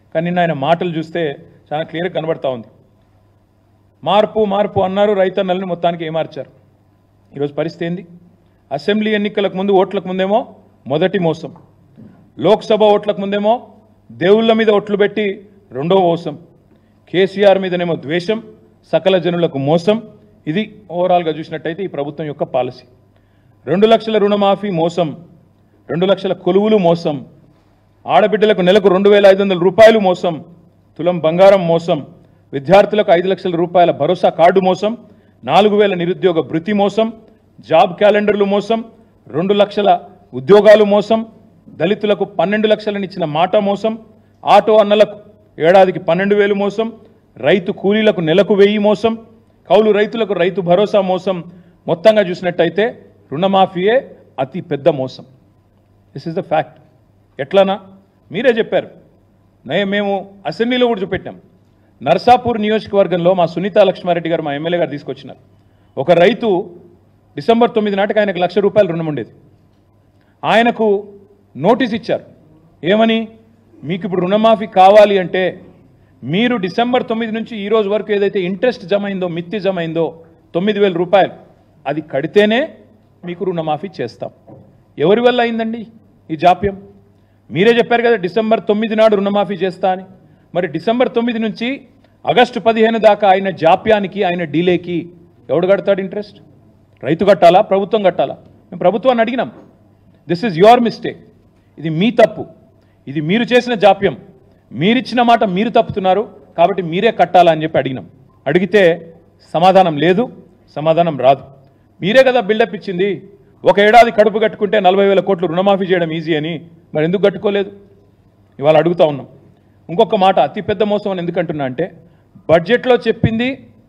కానీ నిన్న ఆయన మాటలు చూస్తే చాలా క్లియర్గా కనబడతా ఉంది మార్పు మార్పు అన్నారు రైతన్నలను మొత్తానికి ఏమార్చారు ఈరోజు పరిస్థితి ఏంది అసెంబ్లీ ఎన్నికలకు ముందు ఓట్లకు ముందేమో మొదటి మోసం లోక్సభ ఓట్లకు ముందేమో దేవుళ్ళ మీద ఓట్లు పెట్టి రెండో మోసం కేసీఆర్ మీదనేమో ద్వేషం సకల జనులకు మోసం ఇది ఓవరాల్గా చూసినట్టయితే ఈ ప్రభుత్వం యొక్క పాలసీ రెండు లక్షల రుణమాఫీ మోసం రెండు లక్షల కొలువులు మోసం ఆడబిడ్డలకు నెలకు రెండు వేల ఐదు వందల రూపాయలు మోసం తులం బంగారం మోసం విద్యార్థులకు ఐదు లక్షల రూపాయల భరోసా కార్డు మోసం నాలుగు వేల నిరుద్యోగ భృతి మోసం జాబ్ క్యాలెండర్లు మోసం రెండు లక్షల ఉద్యోగాలు మోసం దళితులకు పన్నెండు లక్షలను ఇచ్చిన మాట మోసం ఆటో అన్నలకు ఏడాదికి పన్నెండు వేలు మోసం రైతు కూలీలకు నెలకు వెయ్యి మోసం కౌలు రైతులకు రైతు భరోసా మోసం మొత్తంగా చూసినట్టయితే రుణమాఫీయే అతి పెద్ద మోసం దిస్ ఇస్ ద ఫ్యాక్ట్ ఎట్లనా మీరే చెప్పారు నయ మేము అసెంబ్లీలో కూడా చూపెట్టాం నర్సాపూర్ నియోజకవర్గంలో మా సునీత లక్ష్మారెడ్డి గారు మా ఎమ్మెల్యే గారు తీసుకొచ్చినారు ఒక రైతు డిసెంబర్ తొమ్మిది నాటికి ఆయనకు లక్ష రూపాయలు రుణం ఉండేది ఆయనకు నోటీస్ ఇచ్చారు ఏమని మీకు ఇప్పుడు రుణమాఫీ కావాలి అంటే మీరు డిసెంబర్ తొమ్మిది నుంచి ఈ రోజు వరకు ఏదైతే ఇంట్రెస్ట్ జమ అయిందో మిత్తి జమ అయిందో తొమ్మిది వేల రూపాయలు అది కడితేనే మీకు రుణమాఫీ చేస్తాం ఎవరి వల్ల అయిందండి ఈ జాప్యం మీరే చెప్పారు కదా డిసెంబర్ తొమ్మిది నాడు రుణమాఫీ చేస్తా అని మరి డిసెంబర్ తొమ్మిది నుంచి ఆగస్టు పదిహేను దాకా ఆయన జాప్యానికి ఆయన డీలేకి ఎవడు కడతాడు ఇంట్రెస్ట్ రైతు కట్టాలా ప్రభుత్వం కట్టాలా మేము ప్రభుత్వాన్ని అడిగినాం దిస్ ఇస్ యువర్ మిస్టేక్ ఇది మీ తప్పు ఇది మీరు చేసిన జాప్యం మీరిచ్చిన మాట మీరు తప్పుతున్నారు కాబట్టి మీరే కట్టాలా అని చెప్పి అడిగినాం అడిగితే సమాధానం లేదు సమాధానం రాదు మీరే కదా బిల్డప్ ఇచ్చింది ఒక ఏడాది కడుపు కట్టుకుంటే నలభై వేల కోట్లు రుణమాఫీ చేయడం ఈజీ అని మరి ఎందుకు కట్టుకోలేదు ఇవాళ అడుగుతా ఉన్నాం ఇంకొక మాట అతి పెద్ద మోసం అని ఎందుకు అంటున్నా అంటే బడ్జెట్లో చెప్పింది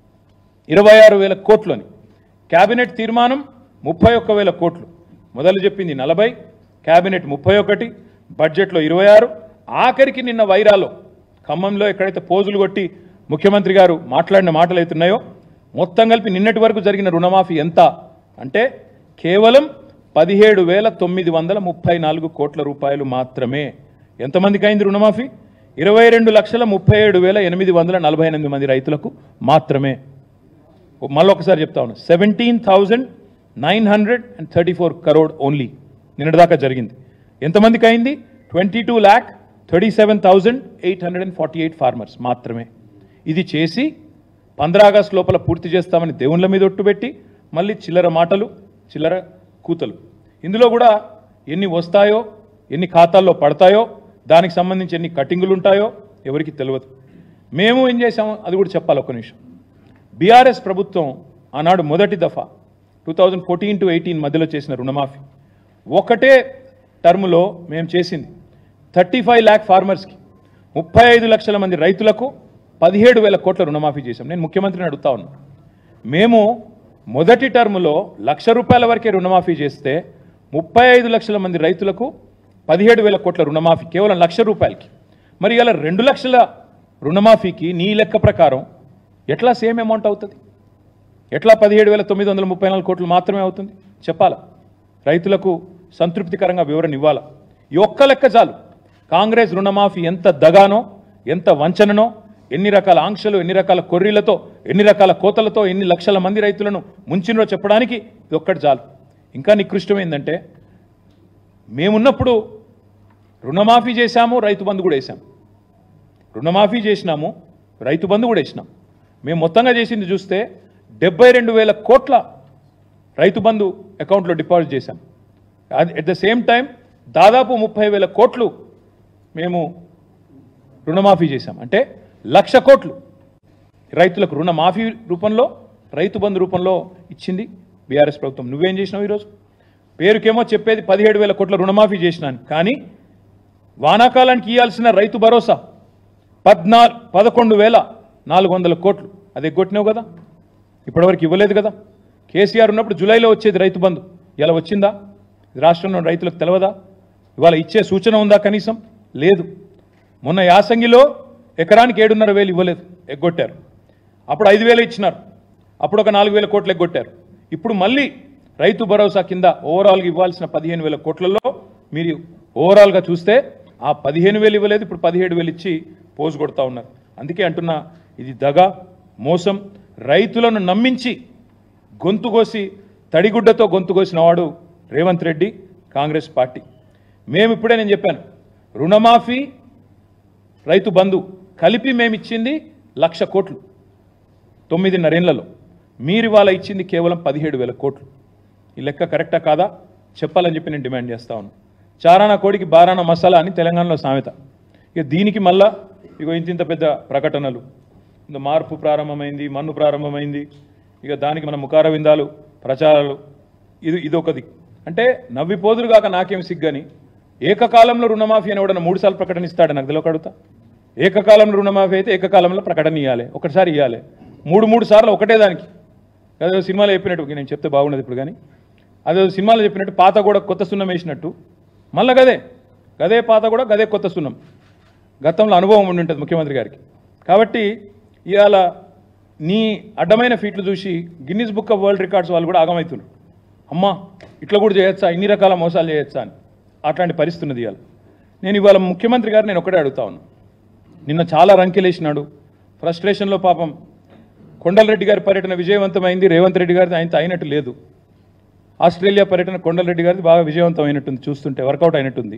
ఇరవై ఆరు వేల కోట్లు అని క్యాబినెట్ తీర్మానం ముప్పై ఒక్క వేల కోట్లు మొదలు చెప్పింది నలభై క్యాబినెట్ ముప్పై ఒకటి బడ్జెట్లో ఇరవై ఆరు ఆఖరికి నిన్న వైరాలో ఖమ్మంలో ఎక్కడైతే పోజులు కొట్టి ముఖ్యమంత్రి గారు మాట్లాడిన మాటలు అవుతున్నాయో మొత్తం కలిపి నిన్నటి వరకు జరిగిన రుణమాఫీ ఎంత అంటే కేవలం పదిహేడు వేల తొమ్మిది వందల ముప్పై నాలుగు కోట్ల రూపాయలు మాత్రమే ఎంతమందికి అయింది రుణమాఫీ ఇరవై రెండు లక్షల ముప్పై ఏడు వేల ఎనిమిది వందల నలభై ఎనిమిది మంది రైతులకు మాత్రమే మళ్ళీ ఒకసారి చెప్తా ఉన్నా seventeen thousand nine hundred and thirty four crore only నిన్నటిదాకా జరిగింది ఎంతమందికి అయింది twenty two lakh thirty seven thousand eight hundred and forty eight farmers మాత్రమే ఇది చేసి పంద్రా ఆగస్టు లోపల పూర్తి చేస్తామని దేవుళ్ళ మీద ఒట్టుబెట్టి మళ్ళీ చిల్లర మాటలు చిల్లర కూతలు ఇందులో కూడా ఎన్ని వస్తాయో ఎన్ని ఖాతాల్లో పడతాయో దానికి సంబంధించి ఎన్ని కటింగులు ఉంటాయో ఎవరికి తెలియదు మేము ఏం చేసామో అది కూడా చెప్పాలి ఒక నిమిషం బీఆర్ఎస్ ప్రభుత్వం ఆనాడు మొదటి దఫా two thousand fourteen to eighteen మధ్యలో చేసిన రుణమాఫీ ఒకటే టర్ములో మేము చేసింది థర్టీ ఫైవ్ ల్యాక్ ఫార్మర్స్కి ముప్పై ఐదు లక్షల మంది రైతులకు పదిహేడు వేల కోట్ల రుణమాఫీ చేశాం నేను ముఖ్యమంత్రిని అడుగుతా ఉన్నా మేము మొదటి టర్ములో లక్ష రూపాయల వరకే రుణమాఫీ చేస్తే ముప్పై ఐదు లక్షల మంది రైతులకు పదిహేడు వేల కోట్ల రుణమాఫీ కేవలం లక్ష రూపాయలకి మరి ఇలా రెండు లక్షల రుణమాఫీకి నీ లెక్క ప్రకారం ఎట్లా సేమ్ అమౌంట్ అవుతుంది ఎట్లా పదిహేడు వేల తొమ్మిది వందల ముప్పై నాలుగు కోట్లు మాత్రమే అవుతుంది చెప్పాలా రైతులకు సంతృప్తికరంగా వివరణ ఇవ్వాలా ఈ ఒక్క లెక్క చాలు కాంగ్రెస్ రుణమాఫీ ఎంత దగానో ఎంత వంచననో ఎన్ని రకాల ఆంక్షలు ఎన్ని రకాల కొర్రీలతో ఎన్ని రకాల కోతలతో ఎన్ని లక్షల మంది రైతులను ముంచినో చెప్పడానికి ఇది ఒక్కటి చాలు ఇంకా నికృష్టమైందంటే మేమున్నప్పుడు రుణమాఫీ చేశాము రైతు బంధు కూడా వేసాము రుణమాఫీ చేసినాము రైతు బంధు కూడా వేసినాం మేము మొత్తంగా చేసింది చూస్తే డెబ్బై రెండు వేల కోట్ల రైతు బంధు అకౌంట్లో డిపాజిట్ చేశాం అట్ ద సేమ్ టైం దాదాపు ముప్పై వేల కోట్లు మేము రుణమాఫీ చేశాం అంటే లక్ష కోట్లు రైతులకు రుణమాఫీ రూపంలో రైతు బంధు రూపంలో ఇచ్చింది బీఆర్ఎస్ ప్రభుత్వం నువ్వేం చేసినావు ఈరోజు పేరుకేమో చెప్పేది పదిహేడు వేల కోట్ల రుణమాఫీ చేసినాను కానీ వానాకాలానికి ఇవ్వాల్సిన రైతు భరోసా పద్నా పదకొండు వేల నాలుగు వందల కోట్లు అది ఎగ్గొట్టినావు కదా ఇప్పటివరకు ఇవ్వలేదు కదా కేసీఆర్ ఉన్నప్పుడు జూలైలో వచ్చేది రైతు బంధు ఇలా వచ్చిందా ఇది రాష్ట్రంలో రైతులకు తెలవదా ఇవాళ ఇచ్చే సూచన ఉందా కనీసం లేదు మొన్న యాసంగిలో ఎకరానికి ఏడున్నర వేలు ఇవ్వలేదు ఎగ్గొట్టారు అప్పుడు ఐదు వేలు ఇచ్చినారు అప్పుడు ఒక నాలుగు వేల కోట్లు ఎగ్గొట్టారు ఇప్పుడు మళ్ళీ రైతు భరోసా కింద ఓవరాల్గా ఇవ్వాల్సిన పదిహేను వేల కోట్లలో మీరు ఓవరాల్గా చూస్తే ఆ పదిహేను వేలు ఇవ్వలేదు ఇప్పుడు పదిహేడు వేలు ఇచ్చి పోజు కొడతా ఉన్నారు అందుకే అంటున్నా ఇది దగ మోసం రైతులను నమ్మించి గొంతు కోసి తడిగుడ్డతో గొంతు కోసిన వాడు రేవంత్ రెడ్డి కాంగ్రెస్ పార్టీ మేము ఇప్పుడే నేను చెప్పాను రుణమాఫీ రైతు బంధు కలిపి మేము ఇచ్చింది లక్ష కోట్లు తొమ్మిదిన్నరేళ్లలో మీరు ఇవాళ ఇచ్చింది కేవలం పదిహేడు వేల కోట్లు ఈ లెక్క కరెక్టా కాదా చెప్పాలని చెప్పి నేను డిమాండ్ చేస్తా ఉన్నాను చారానా కోడికి బారానా మసాలా అని తెలంగాణలో సామెత ఇక దీనికి మళ్ళా ఇగో ఇంత ఇంత పెద్ద ప్రకటనలు ఇంకా మార్పు ప్రారంభమైంది మన్ను ప్రారంభమైంది ఇక దానికి మన ముఖార విందాలు ప్రచారాలు ఇది ఇదొకది అంటే నవ్విపోదురు కాక నాకేం సిగ్గని ఏకకాలంలో రుణమాఫీ అని ఎవడన్నా మూడు సార్లు ప్రకటన ఇస్తాడు నాకు తెలియక అడుగుతా ఏకకాలంలో రుణమాఫీ అయితే ఏకకాలంలో ప్రకటన ఇవ్వాలి ఒకటిసారి ఇవ్వాలి మూడు మూడు సార్లు ఒకటే దానికి అదే సినిమాలో చెప్పినట్టు నేను చెప్తే బాగున్నది ఇప్పుడు కానీ అదే సినిమాలో చెప్పినట్టు పాత కూడా కొత్త సున్నం వేసినట్టు మళ్ళా గదే గదే పాత కూడా గదే కొత్త సున్నం గతంలో అనుభవం ఉండి ఉంటుంది ముఖ్యమంత్రి గారికి కాబట్టి ఇవాళ నీ అడ్డమైన ఫీట్లు చూసి Guinness book of world records వాళ్ళు కూడా ఆగమవుతున్నారు అమ్మా ఇట్లా కూడా చేయొచ్చా ఇన్ని రకాల మోసాలు చేయొచ్చా అని అట్లాంటి పరిస్థితి ఉన్నది ఇవాళ నేను ఇవాళ ముఖ్యమంత్రి గారు నేను ఒకటే అడుగుతా ఉన్నా నిన్న చాలా రంకెలేసినాడు ఫ్రస్ట్రేషన్లో పాపం కొండలరెడ్డి గారి పర్యటన విజయవంతమైంది రేవంత్ రెడ్డి గారిది ఆయనతో అయినట్టు లేదు ఆస్ట్రేలియా పర్యటన కొండలరెడ్డి గారిది బాగా విజయవంతం అయినట్టుంది చూస్తుంటే వర్కౌట్ అయినట్టుంది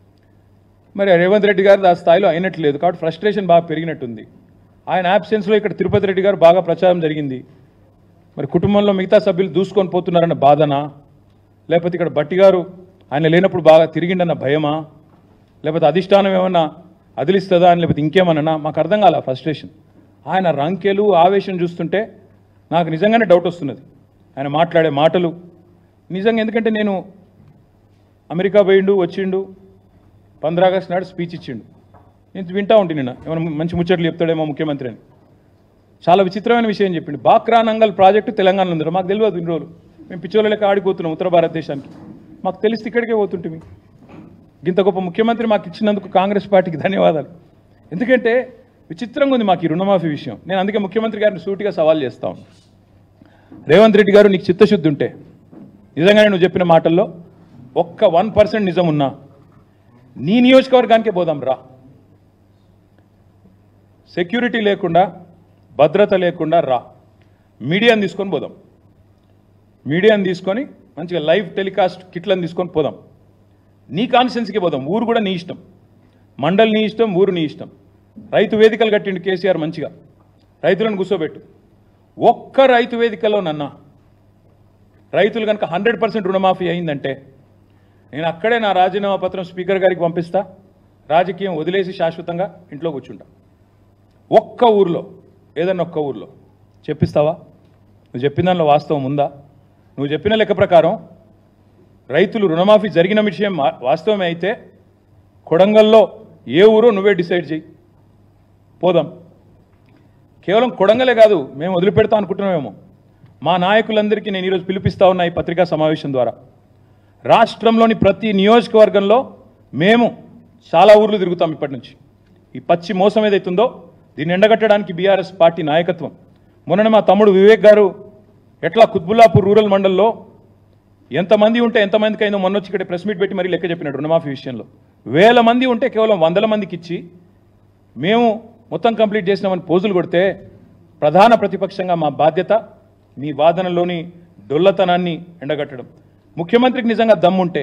మరి రేవంత్ రెడ్డి గారిది ఆ స్థాయిలో అయినట్టు లేదు కాబట్టి ఫ్రస్ట్రేషన్ బాగా పెరిగినట్టుంది ఆయన యాబ్సెన్స్లో ఇక్కడ తిరుపతి రెడ్డి గారు బాగా ప్రచారం జరిగింది మరి కుటుంబంలో మిగతా సభ్యులు దూసుకొని పోతున్నారన్న బాధనా లేకపోతే ఇక్కడ బట్టి గారు ఆయన లేనప్పుడు బాగా తిరిగిండన్న భయమా లేకపోతే అధిష్టానం ఏమన్నా అదిలిస్తుందా అని లేకపోతే ఇంకేమన్నా మాకు అర్థం కాల ఫ్రస్ట్రేషన్ ఆయన రంకెలు ఆవేశం చూస్తుంటే నాకు నిజంగానే డౌట్ వస్తున్నది ఆయన మాట్లాడే మాటలు నిజంగా ఎందుకంటే నేను అమెరికా పోయిండు వచ్చిండు పంద్రా ఆగస్టు నాడు స్పీచ్ ఇచ్చిండు నేను వింటా ఉంటే నిన్న ఏమైనా మంచి ముచ్చట్లు చెప్తాడేమో ముఖ్యమంత్రి అని చాలా విచిత్రమైన విషయం చెప్పిండు బాక్రా నంగల్ ప్రాజెక్టు తెలంగాణలో ఉంది మాకు తెలియదు ఇన్ని రోజులు మేము పిచ్చోళ్ళ లెక్క ఆడిపోతున్నాం ఉత్తర భారతదేశానికి మాకు తెలిసి ఇక్కడికే పోతుంటిమి ఇంత గొప్ప ముఖ్యమంత్రి మాకు ఇచ్చినందుకు కాంగ్రెస్ పార్టీకి ధన్యవాదాలు ఎందుకంటే విచిత్రంగా ఉంది మాకు ఈ రుణమాఫీ విషయం నేను అందుకే ముఖ్యమంత్రి గారిని సూటిగా సవాల్ చేస్తా ఉన్నాను రేవంత్ రెడ్డి గారు నీకు చిత్తశుద్ధి ఉంటే నిజంగానే నువ్వు చెప్పిన మాటల్లో ఒక్క వన్ పర్సెంట్ నిజం ఉన్నా నీ నియోజకవర్గానికే పోదాం రా సెక్యూరిటీ లేకుండా భద్రత లేకుండా రా మీడియాని తీసుకొని పోదాం మీడియాని తీసుకొని మంచిగా లైవ్ టెలికాస్ట్ కిట్లను తీసుకొని పోదాం నీ కాన్స్టిట్యున్సీకి పోదాం ఊరు కూడా నీ ఇష్టం మండల్ నీ ఇష్టం ఊరు నీ ఇష్టం రైతు వేదికలు కట్టిండు కేసీఆర్ మంచిగా రైతులను కూర్చోబెట్టు ఒక్క రైతు వేదికలో నన్న రైతులు కనుక హండ్రెడ్ పర్సెంట్ రుణమాఫీ అయిందంటే నేను అక్కడే నా రాజీనామా పత్రం స్పీకర్ గారికి పంపిస్తా రాజకీయం వదిలేసి శాశ్వతంగా ఇంట్లో కూర్చుంటా ఒక్క ఊర్లో ఏదన్నా ఒక్క ఊర్లో చెప్పిస్తావా నువ్వు చెప్పిన దానిలో వాస్తవం ఉందా నువ్వు చెప్పిన లెక్క ప్రకారం రైతులు రుణమాఫీ జరిగిన విషయం వా- వాస్తవమే అయితే కొడంగల్లో ఏ ఊరో నువ్వే డిసైడ్ చేయి పోదాం కేవలం కొడంగలే కాదు మేము వదిలిపెడతాం అనుకుంటున్నామేమో మా నాయకులందరికీ నేను ఈరోజు పిలిపిస్తా ఉన్నా ఈ పత్రికా సమావేశం ద్వారా రాష్ట్రంలోని ప్రతి నియోజకవర్గంలో మేము చాలా ఊర్లు తిరుగుతాం ఇప్పటి నుంచి ఈ పచ్చి మోసం ఏదైతుందో దీన్ని ఎండగట్టడానికి బీఆర్ఎస్ పార్టీ నాయకత్వం మొన్న మా తమ్ముడు వివేక్ గారు ఎట్లా కుత్బుల్లాపూర్ రూరల్ మండల్లో ఎంతమంది ఉంటే ఎంతమందికి అయిందో మొన్న వచ్చి ఇక్కడ ప్రెస్ మీట్ పెట్టి మరీ లెక్క చెప్పినాడు రుణమాఫీ విషయంలో వేల మంది ఉంటే కేవలం వందల మందికి ఇచ్చి మేము మొత్తం కంప్లీట్ చేసినామని పోజులు కొడితే ప్రధాన ప్రతిపక్షంగా మా బాధ్యత మీ వాదనలోని డొల్లతనాన్ని ఎండగట్టడం ముఖ్యమంత్రికి నిజంగా దమ్ముంటే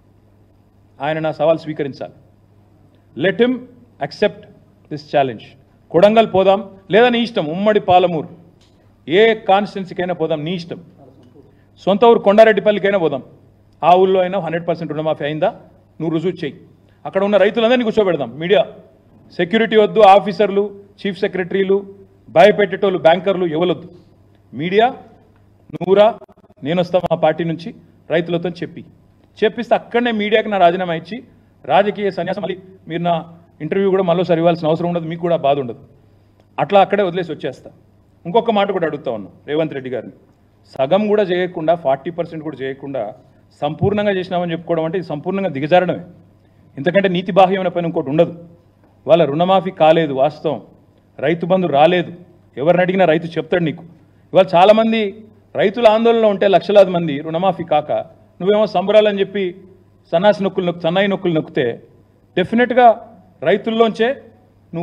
ఆయన నా సవాల్ స్వీకరించాలి let him accept this challenge Kodangal పోదాం లేదా నీ ఇష్టం ఉమ్మడి పాలమూరు ఏ కాన్స్టిట్యున్సీకైనా పోదాం నీ ఇష్టం సొంత ఊరు కొండారెడ్డిపల్లికైనా పోదాం ఆ ఊళ్ళో అయినా హండ్రెడ్ పర్సెంట్ రుణమాఫీ అయిందా నువ్వు రుజువు చేయి అక్కడ ఉన్న రైతులందరినీ కూర్చోబెడదాం మీడియా సెక్యూరిటీ వద్దు ఆఫీసర్లు చీఫ్ సెక్రటరీలు భయపెట్టేటోళ్ళు బ్యాంకర్లు ఎవరొద్దు మీడియా నువ్వురా నేను వస్తా మా పార్టీ నుంచి రైతులతో చెప్పి చెప్పిస్తే అక్కడనే మీడియాకి నా రాజీనామా ఇచ్చి రాజకీయ సన్యాసం మళ్ళీ మీరు నా ఇంటర్వ్యూ కూడా మళ్ళీసారి ఇవ్వాల్సిన అవసరం ఉండదు మీకు కూడా బాధ ఉండదు అట్లా అక్కడే వదిలేసి వచ్చేస్తా ఇంకొక మాట కూడా అడుగుతా ఉన్నాను రేవంత్ రెడ్డి గారిని సగం కూడా చేయకుండా ఫార్టీ పర్సెంట్ కూడా చేయకుండా సంపూర్ణంగా చేసినామని చెప్పుకోవడం అంటే ఇది సంపూర్ణంగా దిగజారడమే ఇంతకంటే నీతి బాహ్యమైన పని ఇంకోటి ఉండదు వాళ్ళ రుణమాఫీ కాలేదు వాస్తవం రైతు బంధు రాలేదు ఎవరిని అడిగినా రైతు చెప్తాడు నీకు ఇవాళ చాలామంది రైతుల ఆందోళనలో ఉంటే లక్షలాది మంది రుణమాఫీ కాక నువ్వేమో సంబరాలని చెప్పి సన్నాసి నొక్కులు నొక్కు సన్నాయి నొక్కులు నొక్కితే డెఫినెట్గా రైతుల్లోంచే నువ్వు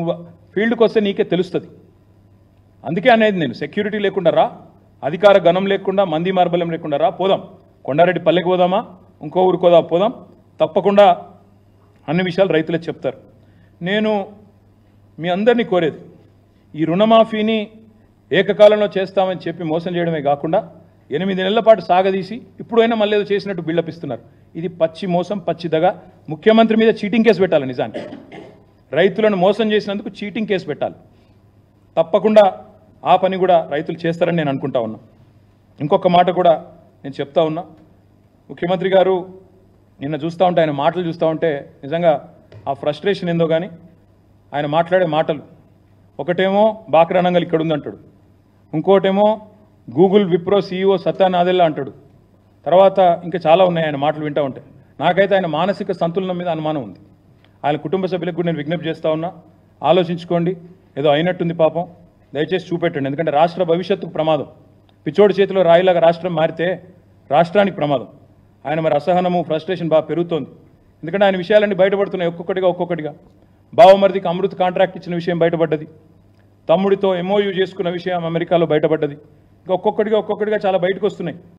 ఫీల్డ్కి వస్తే నీకే తెలుస్తుంది అందుకే అనేది నేను సెక్యూరిటీ లేకుండా రా అధికార గణం లేకుండా మంది మార్బల్యం లేకుండా రా పోదాం కొండారెడ్డి పల్లెకి పోదామా ఇంకో ఊరికి పోదా పోదాం తప్పకుండా అన్ని విషయాలు రైతులే చెప్తారు నేను మీ అందరినీ కోరేది ఈ రుణమాఫీని ఏకకాలంలో చేస్తామని చెప్పి మోసం చేయడమే కాకుండా ఎనిమిది నెలల పాటు సాగదీసి ఇప్పుడైనా మళ్ళీ ఏదో చేసినట్టు బిల్డప్ ఇస్తున్నారు ఇది పచ్చి మోసం పచ్చి దగ ముఖ్యమంత్రి మీద చీటింగ్ కేసు పెట్టాలి నిజానికి రైతులను మోసం చేసినందుకు చీటింగ్ కేసు పెట్టాలి తప్పకుండా ఆ పని కూడా రైతులు చేస్తారని నేను అనుకుంటా ఉన్నా ఇంకొక మాట కూడా నేను చెప్తా ఉన్నా ముఖ్యమంత్రి గారు నిన్న చూస్తూ ఉంటే ఆయన మాటలు చూస్తూ ఉంటే నిజంగా ఆ ఫ్రస్ట్రేషన్ ఏందో కానీ ఆయన మాట్లాడే మాటలు ఒకటేమో బాక్రానంగల్ ఇక్కడ ఉందంటాడు ఇంకోటేమో గూగుల్ విప్రో సీఈఓ సత్యానాదెల్లా అంటాడు తర్వాత ఇంకా చాలా ఉన్నాయి ఆయన మాటలు వింటూ ఉంటే నాకైతే ఆయన మానసిక సంతులనం మీద అనుమానం ఉంది ఆయన కుటుంబ సభ్యులకు కూడా నేను విజ్ఞప్తి చేస్తా ఉన్నా ఆలోచించుకోండి ఏదో అయినట్టుంది పాపం దయచేసి చూపెట్టండి ఎందుకంటే రాష్ట్ర భవిష్యత్తుకు ప్రమాదం పిచ్చోడి చేతిలో రాయిలాగా రాష్ట్రం మారితే రాష్ట్రానికి ప్రమాదం ఆయన మరి అసహనము ఫ్రస్ట్రేషన్ బాగా పెరుగుతోంది ఎందుకంటే ఆయన విషయాలన్నీ బయటపడుతున్నాయి ఒక్కొక్కటిగా ఒక్కొక్కటిగా బావమరిదికి అమృత్ కాంట్రాక్ట్ ఇచ్చిన విషయం బయటపడ్డది తమ్ముడితో ఎంఓయూ చేసుకున్న విషయం అమెరికాలో బయటపడ్డది ఇంకా ఒక్కొక్కటిగా ఒక్కొక్కటిగా చాలా బయటకు వస్తున్నాయి